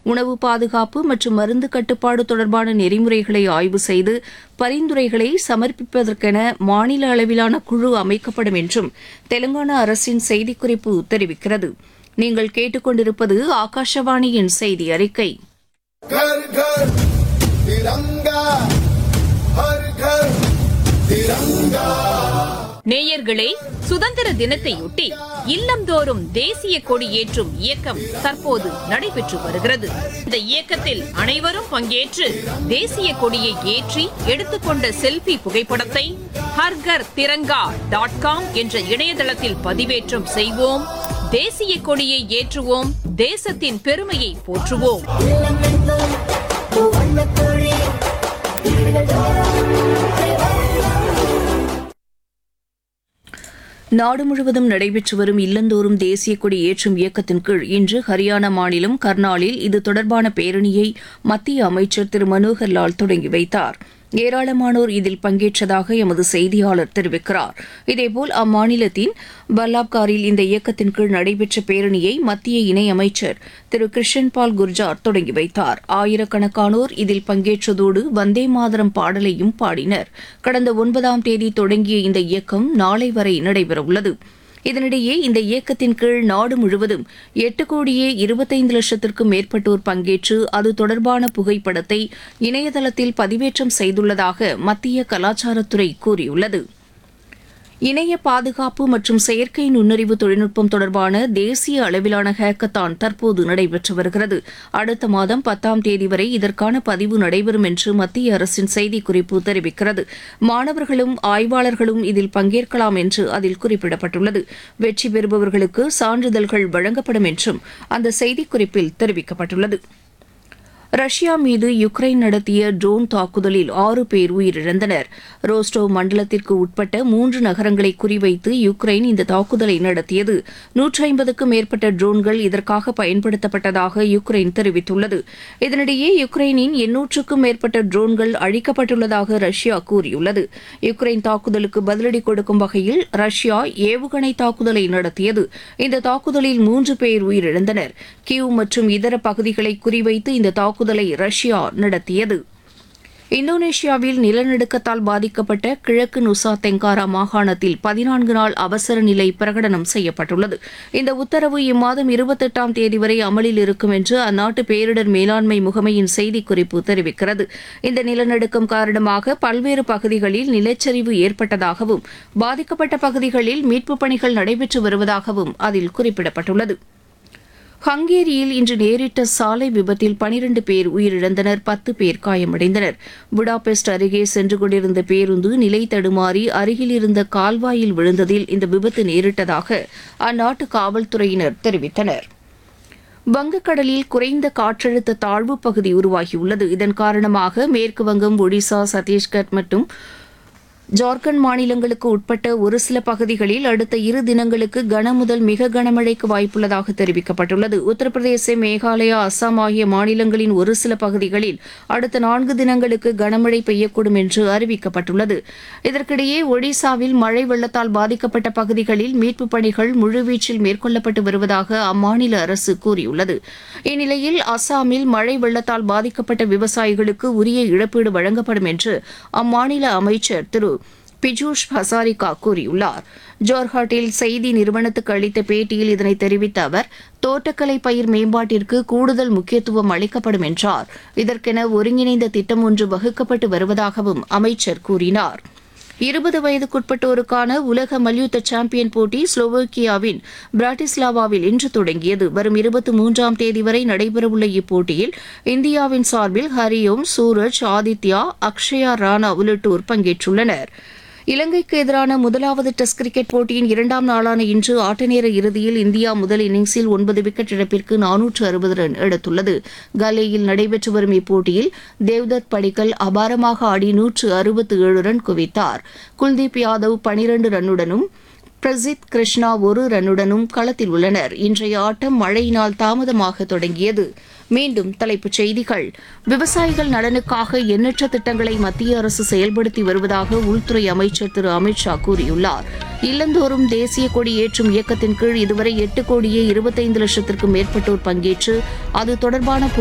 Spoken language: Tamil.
உணவு பாதுகாப்பு மற்றும் மருந்து கட்டுப்பாடு தொடர்பான நெறிமுறைகளை ஆய்வு செய்து பரிந்துரைகளை சமர்ப்பிப்பதற்கென மாநில அளவிலான குழு அமைக்கப்படும் என்றும் தெலுங்கானா அரசின் செய்திக்குறிப்பு தெரிவிக்கிறது நீங்கள் கேட்டுக்கொண்டிருப்பது ஆகாஷவாணியின் செய்தி அறிக்கை घर घर तिरंगा हर घर तिरंगा நேயர்களே சுதந்திர தினத்தையொட்டி இல்லந்தோறும் தேசிய கொடி ஏற்றும் இயக்கம் தற்போது நடைபெற்று வருகிறது இந்த இயக்கத்தில் அனைவரும் பங்கேற்று தேசிய கொடியை ஏற்றி எடுத்துக்கொண்ட செல்ஃபி புகைப்படத்தை ஹர்கர் திரங்கா டாட் காம் என்ற இணையதளத்தில் பதிவேற்றம் செய்வோம் தேசிய கொடியை ஏற்றுவோம் தேசத்தின் பெருமையை போற்றுவோம் நாடு முழுவதும் நடைபெற்று வரும் இல்லந்தோறும் தேசிய கொடி ஏற்றும் இயக்கத்தின் கீழ் இன்று ஹரியானா மாநிலம் கர்னாலில் இது தொடர்பான பேரணியை மத்திய அமைச்சர் திரு மனோகர் லால் தொடங்கி வைத்தார் ஏராளமானோர் இதில் பங்கேற்றதாக எமது செய்தியாளர் தெரிவிக்கிறார் இதேபோல் அம்மாநிலத்தின் பல்லாப்காரில் இந்த இயக்கத்தின் கீழ் நடைபெற்ற பேரணியை மத்திய இணையமைச்சர் திரு கிருஷன்பால் குர்ஜார் தொடங்கி வைத்தார் ஆயிரக்கணக்கானோர் இதில் பங்கேற்றதோடு வந்தே மாதரம் பாடலையும் பாடினர் கடந்த ஒன்பதாம் தேதி தொடங்கிய இந்த இயக்கம் நாளை வரை நடைபெறவுள்ளது இதனிடையே இந்த இயக்கத்தின் கீழ் நாடு முழுவதும் எட்டு கோடியே இருபத்தைந்து லட்சத்திற்கும் மேற்பட்டோர் பங்கேற்று அது தொடர்பான புகைப்படத்தை இணையதளத்தில் பதிவேற்றம் செய்துள்ளதாக மத்திய கலாச்சாரத்துறை கூறியுள்ளது இணைய பாதுகாப்பு மற்றும் செயற்கை நுண்ணறிவு தொழில்நுட்பம் தொடர்பான தேசிய அளவிலான ஹேக்கத்தான் தற்போது நடைபெற்று வருகிறது அடுத்த மாதம் பத்தாம் தேதி வரை இதற்கான பதிவு நடைபெறும் என்று மத்திய அரசின் செய்திக்குறிப்பு தெரிவிக்கிறது மாணவர்களும் ஆய்வாளர்களும் இதில் பங்கேற்கலாம் என்று அதில் குறிப்பிடப்பட்டுள்ளது வெற்றி பெறுபவர்களுக்கு சான்றிதழ்கள் வழங்கப்படும் என்றும் அந்த செய்திக்குறிப்பில் தெரிவிக்கப்பட்டுள்ளது ரஷ்யா மீது யுக்ரைன் நடத்திய ட்ரோன் தாக்குதலில் ஆறு பேர் உயிரிழந்தனர் ரோஸ்டோவ் மண்டலத்திற்கு உட்பட்ட மூன்று நகரங்களை குறிவைத்து யுக்ரைன் இந்த தாக்குதலை நடத்தியது நூற்றி ஐம்பதுக்கும் மேற்பட்ட ட்ரோன்கள் இதற்காக பயன்படுத்தப்பட்டதாக யுக்ரைன் தெரிவித்துள்ளது இதனிடையே யுக்ரைனின் எண்ணூற்றுக்கும் மேற்பட்ட ட்ரோன்கள் அழிக்கப்பட்டுள்ளதாக ரஷ்யா கூறியுள்ளது யுக்ரைன் தாக்குதலுக்கு பதிலடி கொடுக்கும் வகையில் ரஷ்யா ஏவுகணை தாக்குதலை நடத்தியது இந்த தாக்குதலில் மூன்று பேர் உயிரிழந்தனர் கியூ மற்றும் இதர பகுதிகளை குறிவைத்து இந்த தாக்குதலை ரஷ்யா நடத்தியது இந்தோனேஷியாவில் நிலநடுக்கத்தால் பாதிக்கப்பட்ட கிழக்கு நுசா தெங்காரா மாகாணத்தில் பதினான்கு நாள் அவசர நிலை பிரகடனம் செய்யப்பட்டுள்ளது இந்த உத்தரவு இம்மாதம் இருபத்தெட்டாம் தேதி வரை அமலில் இருக்கும் என்று அந்நாட்டு பேரிடர் மேலாண்மை முகமையின் செய்திக்குறிப்பு தெரிவிக்கிறது இந்த நிலநடுக்கம் காரணமாக பல்வேறு பகுதிகளில் நிலச்சரிவு ஏற்பட்டதாகவும் பாதிக்கப்பட்ட பகுதிகளில் மீட்புப் பணிகள் நடைபெற்று வருவதாகவும் அதில் குறிப்பிடப்பட்டுள்ளது ஹங்கேரியில் இன்று நேரிட்ட சாலை விபத்தில் பனிரண்டு பேர் உயிரிழந்தனர் பத்து பேர் காயமடைந்தனர் புடாபெஸ்ட் அருகே சென்று கொண்டிருந்த பேருந்து நிலை தடுமாறி அருகில் இருந்த கால்வாயில் விழுந்ததில் இந்த விபத்து நேரிட்டதாக அந்நாட்டு காவல்துறையினர் தெரிவித்தனர் வங்கக்கடலில் குறைந்த காற்றழுத்த தாழ்வு பகுதி உருவாகியுள்ளது இதன் காரணமாக மேற்கு வங்கம் ஒடிசா சத்தீஸ்கர் மற்றும் ஜார்க்கண்ட் மாநிலங்களுக்கு உட்பட்ட ஒரு சில பகுதிகளில் அடுத்த இரு தினங்களுக்கு கனமுதல் மிக கனமழைக்கு வாய்ப்புள்ளதாக தெரிவிக்கப்பட்டுள்ளது உத்தரப்பிரதேச மேகாலயா அஸ்ஸாம் ஆகிய மாநிலங்களின் ஒரு சில பகுதிகளில் அடுத்த நான்கு தினங்களுக்கு கனமழை பெய்யக்கூடும் என்று அறிவிக்கப்பட்டுள்ளது இதற்கிடையே ஒடிசாவில் மழை வெள்ளத்தால் பாதிக்கப்பட்ட பகுதிகளில் மீட்புப் பணிகள் முழுவீச்சில் மேற்கொள்ளப்பட்டு வருவதாக அம்மாநில அரசு கூறியுள்ளது இந்நிலையில் அஸ்ஸாமில் மழை வெள்ளத்தால் பாதிக்கப்பட்ட விவசாயிகளுக்கு உரிய இழப்பீடு வழங்கப்படும் என்று அம்மாநில அமைச்சர் திரு பிஜூஷ் ஹசாரிகா கூறியுள்ளார் ஜோர்ஹாட்டில் செய்தி நிறுவனத்துக்கு அளித்த பேட்டியில் இதனை தெரிவித்த அவர் தோட்டக்கலை பயிர் மேம்பாட்டிற்கு கூடுதல் முக்கியத்துவம் அளிக்கப்படும் என்றார் இதற்கென ஒருங்கிணைந்த திட்டம் ஒன்று வகுக்கப்பட்டு வருவதாகவும் அமைச்சர் கூறினார் இருபது வயதுக்குட்பட்டோருக்கான உலக மல்யுத்த சாம்பியன் போட்டி ஸ்லோவோக்கியாவின் பிராட்டிஸ்லாவாவில் இன்று தொடங்கியது வரும் இருபத்தி மூன்றாம் தேதி வரை நடைபெறவுள்ள இப்போட்டியில் இந்தியாவின் சார்பில் ஹரியோம் சூரஜ் ஆதித்யா அக்ஷயா ராணா உள்ளிட்டோர் பங்கேற்றுள்ளனர் இலங்கைக்கு எதிரான முதலாவது டெஸ்ட் கிரிக்கெட் போட்டியின் இரண்டாம் நாளான இன்று ஆட்டநேர இறுதியில் இந்தியா முதல் இன்னிங்ஸில் ஒன்பது விக்கெட் இழப்பிற்கு நானூற்று அறுபது ரன் எடுத்துள்ளது கலேயில் நடைபெற்று வரும் இப்போட்டியில் தேவ்தத் படிக்கல் அபாரமாக ஆடி நூற்று அறுபத்து ஏழு ரன் குவித்தார் குல்தீப் யாதவ் பனிரண்டு ரன்னுடனும் பிரசித் கிருஷ்ணா ஒரு ரன்னுடனும் களத்தில் உள்ளனர் இன்றைய ஆட்டம் மழையினால் தாமதமாக தொடங்கியது மீண்டும் தலைப்புச் செய்திகள் விவசாயிகள் நலனுக்காக எண்ணற்ற திட்டங்களை மத்திய அரசு செயல்படுத்தி வருவதாக உள்துறை அமைச்சர் திரு அமித்ஷா கூறியுள்ளார் இல்லந்தோறும் தேசிய கொடி ஏற்றும் இயக்கத்தின் கீழ் இதுவரை எட்டு கோடியே இருபத்தைந்து லட்சத்திற்கும் மேற்பட்டோர் பங்கேற்று அது தொடர்பான